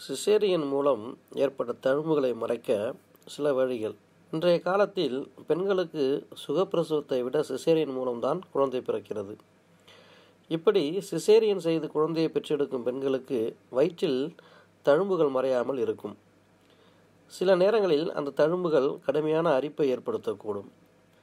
caesarean மூலம் ஏற்பட்ட தழும்புகளை மறைக்க சில வழிகள் இன்றைய காலத்தில் பெண்களுக்கு சுகப்பிரசவத்தை விட சிசேரியன் மூலம்தான் குழந்தை பிறக்கிறது இப்படி சிசேரியன் செய்து குழந்தையை பெற்றெடுக்கும் பெண்களுக்கு வயிற்றில் தழும்புகள் மறையாமல் இருக்கும் சில நேரங்களில் அந்த தழும்புகள் கடுமையான அரிப்பை ஏற்படுத்தக்கூடும்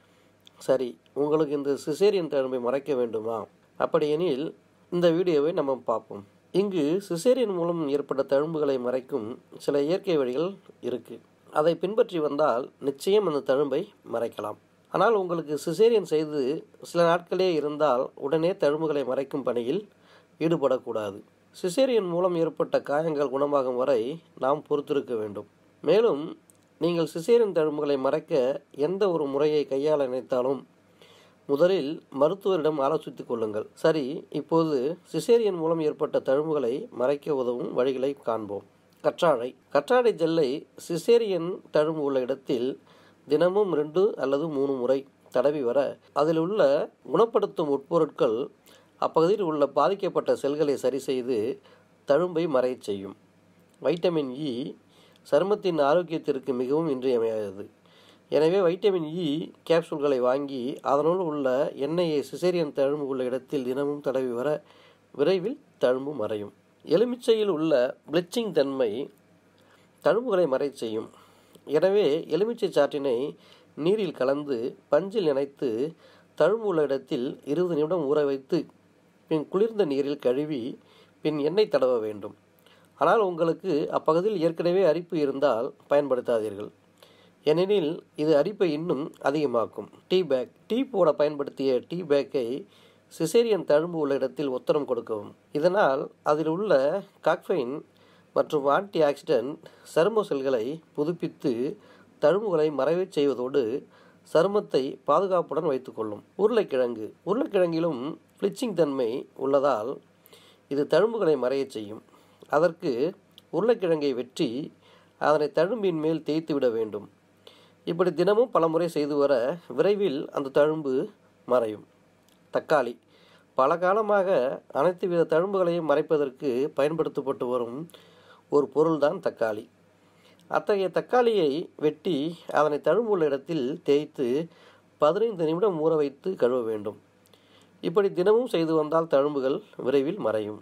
சரி உங்களுக்கு இந்த சிசேரியன் தழும்பை மறைக்க வேண்டுமா அப்படியெனில் இந்த வீடியோவை நம்ம பார்ப்போம் இங்கு சிசேரியன் மூலம் ஏற்பட்ட தழும்புகளை மறைக்கும் சில இயற்கை வழிகள் இருக்குது அதை பின்பற்றி வந்தால் நிச்சயம் அந்த தழும்பை மறைக்கலாம் ஆனால் உங்களுக்கு சிசேரியன் செய்து சில நாட்களே இருந்தால் உடனே தழும்புகளை மறைக்கும் பணியில் ஈடுபடக்கூடாது சிசேரியன் மூலம் ஏற்பட்ட காயங்கள் குணமாகும் வரை நாம் பொறுத்திருக்க வேண்டும் மேலும் நீங்கள் சிசேரியன் தழும்புகளை மறைக்க எந்த ஒரு முறையை கையாள நினைத்தாலும் முதலில் மருத்துவரிடம் ஆலோசித்துக் கொள்ளுங்கள் சரி இப்போது சிசேரியன் மூலம் ஏற்பட்ட தழும்புகளை மறைக்க உதவும் வழிகளை காண்போம் கற்றாழை கற்றாழை ஜெல்லை சிசேரியன் தழும்பு உள்ள இடத்தில் தினமும் ரெண்டு அல்லது மூணு முறை தடவி வர அதில் உள்ள குணப்படுத்தும் உட்பொருட்கள் அப்பகுதியில் உள்ள பாதிக்கப்பட்ட செல்களை சரி செய்து தழும்பை மறையச் செய்யும் வைட்டமின் இ சருமத்தின் ஆரோக்கியத்திற்கு மிகவும் இன்றியமையாதது எனவே வைட்டமின் இ கேப்சூல்களை வாங்கி அதனுள் உள்ள எண்ணெயை சிசேரியன் தழும்பு உள்ள இடத்தில் தினமும் தடவி வர விரைவில் தழும்பு மறையும் எலுமிச்சையில் உள்ள பிளிச்சிங் தன்மை தழும்புகளை மறை செய்யும் எனவே எலுமிச்சை சாற்றினை நீரில் கலந்து பஞ்சில் இணைத்து தழும்பு உள்ள இடத்தில் இருபது நிமிடம் ஊற வைத்து பின் குளிர்ந்த நீரில் கழுவி பின் எண்ணெய் தடவ வேண்டும் ஆனால் உங்களுக்கு அப்பகுதியில் ஏற்கனவே அரிப்பு இருந்தால் பயன்படுத்தாதீர்கள் ஏனெனில் இது அரிப்பை இன்னும் அதிகமாக்கும் டீ பேக் டீ போட பயன்படுத்திய டீ பேக்கை சிசேரியன் தழும்பு உள்ள இடத்தில் ஒத்தரம் கொடுக்கவும் இதனால் அதில் உள்ள காக்ஃபைன் மற்றும் ஆன்டி ஆக்சிடென்ட் சரும செல்களை புதுப்பித்து தழும்புகளை மறைவச் செய்வதோடு சருமத்தை பாதுகாப்புடன் வைத்துக்கொள்ளும் உருளைக்கிழங்கு உருளைக்கிழங்கிலும் பிளிச்சிங் தன்மை உள்ளதால் இது தழும்புகளை மறையச் செய்யும் அதற்கு உருளைக்கிழங்கை வெற்றி அதனை தழும்பின் மேல் தேய்த்து விட வேண்டும் இப்படி தினமும் பலமுறை செய்து வர விரைவில் அந்த தழும்பு மறையும் தக்காளி பல காலமாக அனைத்து வித தழும்புகளையும் மறைப்பதற்கு பயன்படுத்தப்பட்டு வரும் ஒரு பொருள்தான் தக்காளி அத்தகைய தக்காளியை வெட்டி அதனை தழும்புள்ள இடத்தில் தேய்த்து பதினைந்து நிமிடம் ஊற வைத்து கழுவ வேண்டும் இப்படி தினமும் செய்து வந்தால் தழும்புகள் விரைவில் மறையும்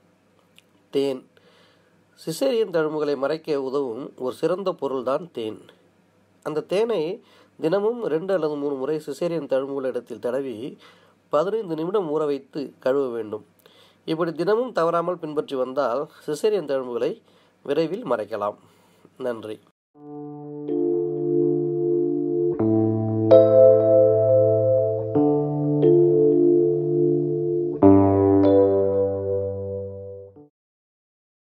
தேன் சிசேரியன் தழும்புகளை மறைக்க உதவும் ஒரு சிறந்த பொருள்தான் தேன் அந்த தேனை தினமும் ரெண்டு அல்லது மூணு முறை சிசேரியன் தழும்புள்ள இடத்தில் தடவி பதினைந்து நிமிடம் ஊற வைத்து கழுவ வேண்டும் இப்படி தினமும் தவறாமல் பின்பற்றி வந்தால் சிசேரியன் தழும்புகளை விரைவில் மறைக்கலாம் நன்றி